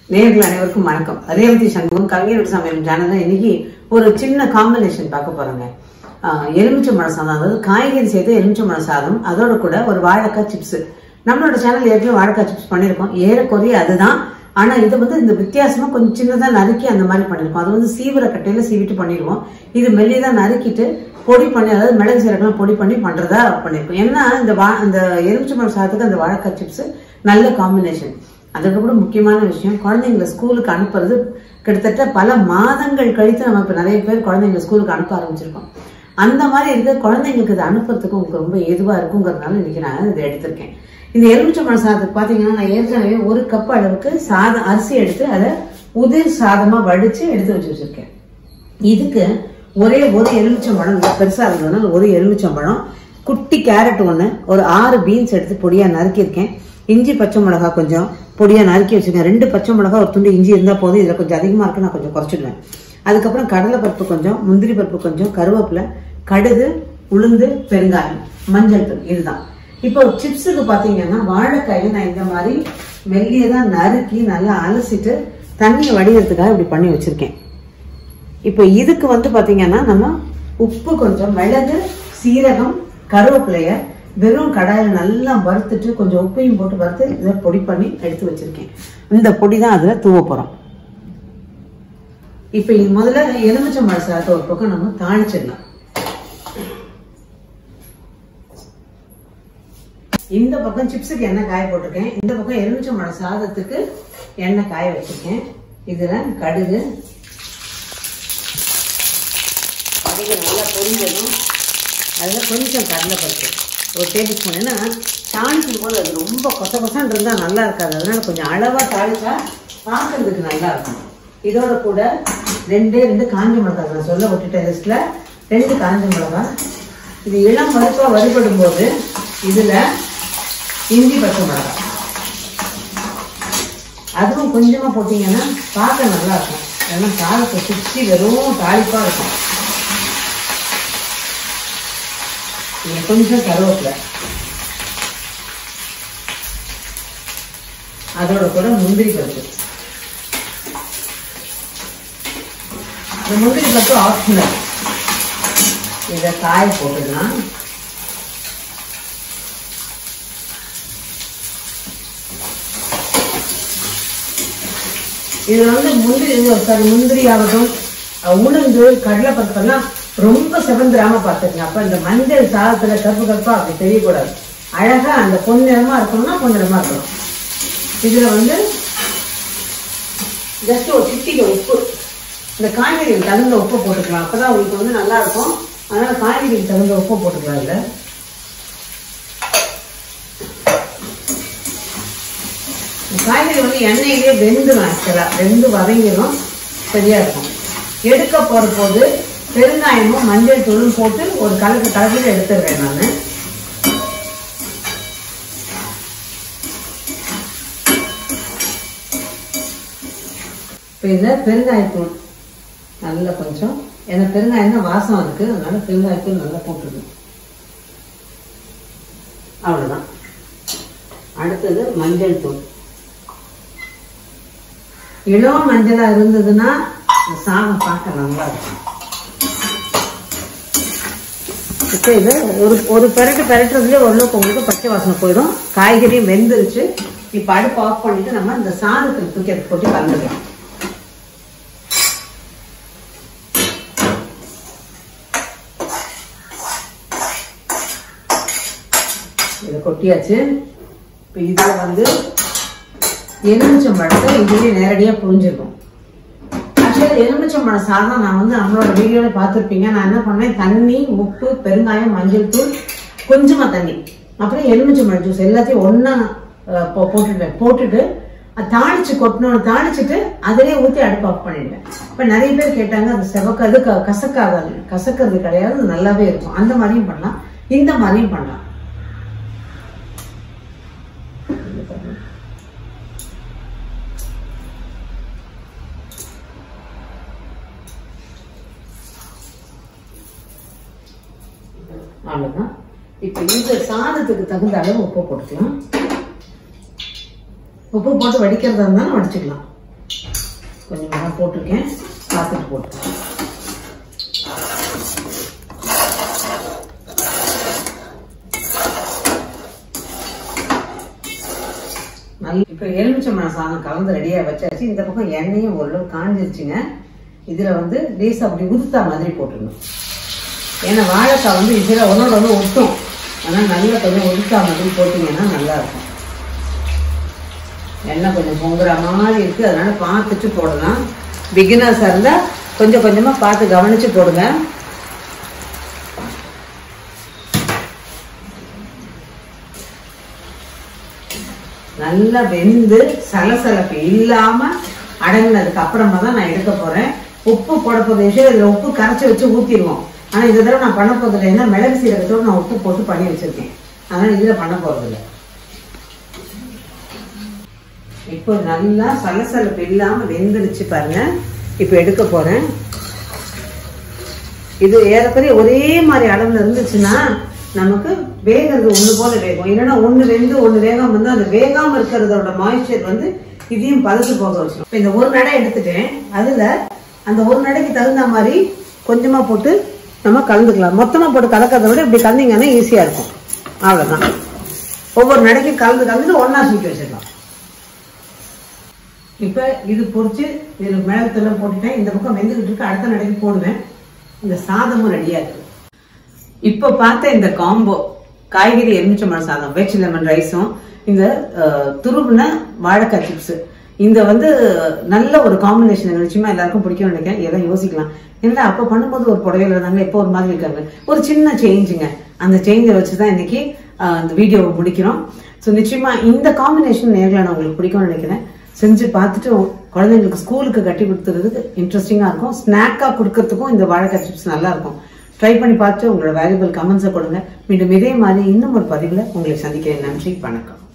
நேயர்கள் அனைவருக்கும் வணக்கம் ரேவதி சண்முகம் கவிஞர் சமையல் சேனல்ல இன்னைக்கு ஒரு சின்ன காம்பினேஷன் பார்க்க போறோங்க ஆஹ் எலுமிச்சை மழை சாதம் அதாவது காய்கறி சேர்த்து எலுமிச்சை மழை சாதம் அதோட கூட ஒரு வாழைக்காய் சிப்ஸ் நம்மளோட சேனல் ஏற்கனவே வாழைக்காய் சிப்ஸ் பண்ணியிருக்கோம் ஏறக்குறைய அதுதான் ஆனா இது வந்து இந்த வித்தியாசமா கொஞ்சம் சின்னதா நறுக்கி அந்த மாதிரி பண்ணிருக்கோம் அது வந்து சீவிர கட்டையில சீவிட்டு பண்ணிடுவோம் இது மெல்லியதா நறுக்கிட்டு பொடி பண்ணி அதாவது மிளகு சீரகம் பொடி பண்ணி பண்றதா பண்ணிருக்கோம் ஏன்னா இந்த வா இந்த எலுமிச்சம்பழம் சாதத்துக்கு அந்த வாழைக்காய் சிப்ஸ் நல்ல காம்பினேஷன் அதுக்கப்புறம் முக்கியமான விஷயம் குழந்தைங்களை ஸ்கூலுக்கு அனுப்புறது கிட்டத்தட்ட பல மாதங்கள் கழித்து நம்ம இப்ப நிறைய பேர் குழந்தைங்களை ஸ்கூலுக்கு அனுப்ப ஆரம்பிச்சிருக்கோம் அந்த மாதிரி இருக்க குழந்தைங்களுக்கு இதை அனுப்புறதுக்கு உங்களுக்கு ரொம்ப ஏதுவா இருக்குங்கிறதுனால இன்னைக்கு நான் இதை எடுத்திருக்கேன் இந்த எலுமிச்சம்பழம் சாதத்துக்கு பாத்தீங்கன்னா நான் ஏற்கனவே ஒரு கப் அளவுக்கு சாதம் அரிசி எடுத்து அதை உதிர் சாதமா வடிச்சு எடுத்து வச்சு வச்சிருக்கேன் இதுக்கு ஒரே ஒரு எலுமிச்சம்பழம் நல்லா பெருசா இருந்ததுனால ஒரு எலுமிச்சம்பழம் குட்டி கேரட் ஒண்ணு ஒரு ஆறு பீன்ஸ் எடுத்து பொடியா நறுக்கியிருக்கேன் இஞ்சி பச்சை மிளகா கொஞ்சம் பொடியா நறுக்கி வச்சிருக்கேன் ரெண்டு பச்சை மிளகா ஒரு துண்டு இஞ்சி இருந்தா போதும் இதுல கொஞ்சம் அதிகமா இருக்கு நான் கொஞ்சம் குறைச்சிடுவேன் அதுக்கப்புறம் கடலை பருப்பு கொஞ்சம் முந்திரி பருப்பு கொஞ்சம் கருவேப்பிலை கடுகு உளுந்து பெருங்காயம் மஞ்சள் தூள் இதுதான் இப்போ சிப்ஸுக்கு பாத்தீங்கன்னா வாழைக்காயை நான் இந்த மாதிரி மெல்லியதா நறுக்கி நல்லா அலசிட்டு தண்ணியை வடிகிறதுக்காக இப்படி பண்ணி வச்சிருக்கேன் இப்போ இதுக்கு வந்து பாத்தீங்கன்னா நம்ம உப்பு கொஞ்சம் மிளகு சீரகம் கருவேப்பிலைய வெறும் கடாயில நல்லா வறுத்துட்டு கொஞ்சம் உப்பையும் போட்டு வறுத்து இதை பொடி பண்ணி எடுத்து வச்சிருக்கேன் இந்த பொடி தான் அதுல தூவ போறோம் இப்போ இது முதல்ல எலுமிச்சை மழை சாதத்தை ஒரு பக்கம் நம்ம தாளிச்சிடலாம் இந்த பக்கம் சிப்ஸுக்கு எண்ணெய் காய போட்டிருக்கேன் இந்த பக்கம் எலுமிச்சை மழை சாதத்துக்கு எண்ணெய் காய வச்சிருக்கேன் இதுல கடுகு கடுகு நல்லா பொரிஞ்சதும் அதில் கொஞ்சம் கடலைப்பருப்பு ஒரு டேபிள் ஸ்பூன் ஏன்னா தாளிக்கும் போது அது ரொம்ப கொச கொசன்னு இருந்தால் நல்லா இருக்காது அதனால கொஞ்சம் அளவாக தாளிச்சா பார்க்கறதுக்கு நல்லா இருக்கும் இதோட கூட ரெண்டே ரெண்டு காஞ்ச மிளகாய் நான் சொல்ல விட்டுட்டேன் லிஸ்ட்ல ரெண்டு காஞ்ச மிளகாய் இது இளம் பருப்பாக வறுபடும் போது இதில் இஞ்சி பச்சை மிளகாய் அதுவும் கொஞ்சமாக போட்டிங்கன்னா பார்க்க நல்லா இருக்கும் ஏன்னா சாதத்தை சுற்றி வெறும் தாளிப்பாக இருக்கும் இங்க கொஞ்சம் கருவேப்பிலை அதோட கூட முந்திரி பருப்பு இந்த முந்திரி பருப்பு ஆப்ஷனல் இதை காய போட்டுக்கலாம் இது வந்து முந்திரி சாரி முந்திரி ஆகட்டும் அஹ் உளுந்து கடலை பருப்பெல்லாம் ரொம்ப செவந்திராம பார்த்துக்கங்க அப்ப இந்த மஞ்சள் சாதத்துல கருப்பு கருப்பா அப்படி தெரியக்கூடாது அழகா அந்த பொன்னிறமா இருக்கணும்னா பொன்னிறமா இருக்கணும் இதுல வந்து ஜஸ்ட் ஒரு சிட்டிக்கு உப்பு இந்த காய்கறிக்கு தகுந்த உப்பு போட்டுக்கலாம் அப்பதான் உங்களுக்கு வந்து நல்லா இருக்கும் அதனால காய்கறிக்கு தகுந்த உப்பு போட்டுக்கலாம் இதுல இந்த காய்கறி வந்து எண்ணெயிலேயே வெந்துடும் ஆக்சுவலா வெந்து வதங்கிடும் சரியா இருக்கும் எடுக்க போற போது பெருங்காயமும் மஞ்சள் தூளும் போட்டு ஒரு கலக்கு கலக்கிட்டு எடுத்துடுறேன் நான் இப்போ இதில் பெருங்காயத்தூள் நல்லா கொஞ்சம் ஏன்னா பெருங்காயம் தான் வாசம் இருக்கு அதனால பெருங்காயத்தூள் நல்லா போட்டுருது அவ்வளோதான் அடுத்தது மஞ்சள் தூள் இளம் மஞ்சளா இருந்ததுன்னா இந்த சாதம் பார்க்க நல்லா இருக்கும் இப்போ இது ஒரு ஒரு பெரட்டு பெரட்டுறதுலேயே ஓரளவுக்கு உங்களுக்கு பச்சை வாசனை போயிடும் காய்கறியும் வெந்துருச்சு இப்போ அடுப்பு ஆஃப் பண்ணிட்டு நம்ம இந்த சாதத்தில் தூக்கி அதை போட்டு கலந்துக்கலாம் இதை கொட்டியாச்சு இப்போ இதில் வந்து எலுமிச்சம் பழத்தை இதுலேயே நேரடியாக புரிஞ்சிருக்கும் ஆக்சுவலாக எலுமிச்சம் பழம் சாதம் நான் வந்து நம்மளோட வீடியோவில் பார்த்துருப்பீங்க நான் என்ன பண்ணேன் தண்ணி உப்பு பெருங்காயம் மஞ்சள் தூள் கொஞ்சமா தண்ணி அப்புறம் எலுமிச்சம் பழம் ஜூஸ் எல்லாத்தையும் ஒன்றா போட்டுடுவேன் போட்டுட்டு அது தாளிச்சு கொட்டணும் தாளிச்சுட்டு அதிலே ஊற்றி அடுப்பு ஆஃப் பண்ணிடுவேன் இப்போ நிறைய பேர் கேட்டாங்க அது செவக்காது க- கசக்காது கசக்கிறது கிடையாது அது நல்லாவே இருக்கும் அந்த மாதிரியும் பண்ணலாம் இந்த மாதிரியும் பண்ணலாம் அவ்வளவுதான் இப்ப இந்த சாதத்துக்கு தகுந்த அளவு உப்பு போட்டுக்கலாம் உப்பு போட்டு வடிக்கிறதா இருந்தாலும் வடிச்சுக்கலாம் கொஞ்சமாக தான் போட்டிருக்கேன் பார்த்துட்டு போட்டுருக்கேன் நல்ல இப்போ எலுமிச்சம்பழம் சாதம் கலந்து ரெடியாக வச்சாச்சு இந்த பக்கம் எண்ணெயும் ஓரளவு காஞ்சிருச்சுங்க இதில் வந்து லேஸ் அப்படி உதுத்தா மாதிரி போட்டுடணும் ஏன்னா வாழைக்காய் வந்து இதில் ஒன்றோட ஒன்று ஒட்டும் ஆனால் நல்லா கொஞ்சம் உதுத்தா மாதிரி போட்டிங்கன்னா நல்லா இருக்கும் எண்ணெய் கொஞ்சம் பொங்குற மாதிரி இருக்கு அதனால பார்த்துட்டு போடலாம் பிகினர்ஸாக இருந்தால் கொஞ்சம் கொஞ்சமாக பார்த்து கவனிச்சு போடுங்க நல்லா வெந்து சலசலப்பு இல்லாம அடங்கினதுக்கு அப்புறமா தான் நான் எடுக்க போறேன் உப்பு போட போகிற விஷயம் இதுல உப்பு கரைச்சி வச்சு ஊத்திடுவோம் ஆனா இந்த தடவை நான் பண்ண போறது இல்லை ஏன்னா மிளகு சீரகத்தோடு நான் உப்பு போட்டு பண்ணி வச்சிருக்கேன் அதனால இதுல பண்ண போறது இல்லை இப்போ நல்லா சலசலப்பு இல்லாம வெந்துருச்சு பாருங்க இப்போ எடுக்க போறேன் இது ஏறக்குறைய ஒரே மாதிரி அளவுல இருந்துச்சுன்னா நமக்கு வேகிறது ஒண்ணு போல வேகும் இல்லைன்னா ஒண்ணு வெந்து ஒண்ணு வேகாம வந்து அந்த வேகாம இருக்கிறதோட மாய்ச்சர் வந்து இதையும் பழுத்து போக வச்சிடும் இப்ப இந்த ஒரு நடை எடுத்துட்டேன் அதுல அந்த ஒரு நடைக்கு தகுந்த மாதிரி கொஞ்சமா போட்டு நம்ம கலந்துக்கலாம் மொத்தமா போட்டு கலக்கிறத விட இப்படி கலந்தீங்கன்னா ஈஸியா இருக்கும் அவ்வளவுதான் ஒவ்வொரு நடைக்கும் கலந்து கலந்து ஒன்னா சுற்றி வச்சிடலாம் இப்ப இது பொரிச்சு இதுல மிளகுத்தெல்லாம் போட்டுட்டேன் இந்த பக்கம் வெந்துகிட்டு இருக்கு அடுத்த நடைக்கு போடுவேன் இந்த சாதமும் ரெடியா இருக்கு இப்ப பார்த்த இந்த காம்போ காய்கறி எலுமிச்சம்பழம் சாதம் வெஜ் லெமன் ரைஸும் இந்த அஹ், துருவின வாழைக்காய் சிப்ஸ் இந்த வந்து நல்ல ஒரு காம்பினேஷன் நிச்சயமா எல்லாருக்கும் பிடிக்கும்னு நினைக்கிறேன் எல்லாம் யோசிக்கலாம் ஏன்னா அப்ப பண்ணும்போது ஒரு புடவையில இருந்தாங்க இப்போ ஒரு மாதிரி இருக்காங்க ஒரு சின்ன சேஞ்சுங்க அந்த சேஞ்சை வச்சுதான் இன்னைக்கு அஹ், இந்த வீடியோவை முடிக்கிறோம் ஸோ நிச்சயமா இந்த காம்பினேஷன் நேரில் நான் உங்களுக்கு பிடிக்கும்னு நினைக்கிறேன் செஞ்சு பார்த்துட்டு குழந்தைங்களுக்கு ஸ்கூலுக்கு கட்டி கொடுத்துறதுக்கு இன்ட்ரெஸ்டிங்கா இருக்கும் ஸ்நாக்கா கொடுக்கறதுக்கும் இந்த வாழைக்காய் சிப்ஸ் நல்லா இருக்கும் ட்ரை பண்ணி பார்த்து உங்களோட வேல்யூபிள் கமெண்ட்ஸை கொடுங்க மீண்டும் இதே மாதிரி இன்னும் ஒரு பதிவில் உங்களை சந்திக்கிறேன் நன்றி வணக்கம்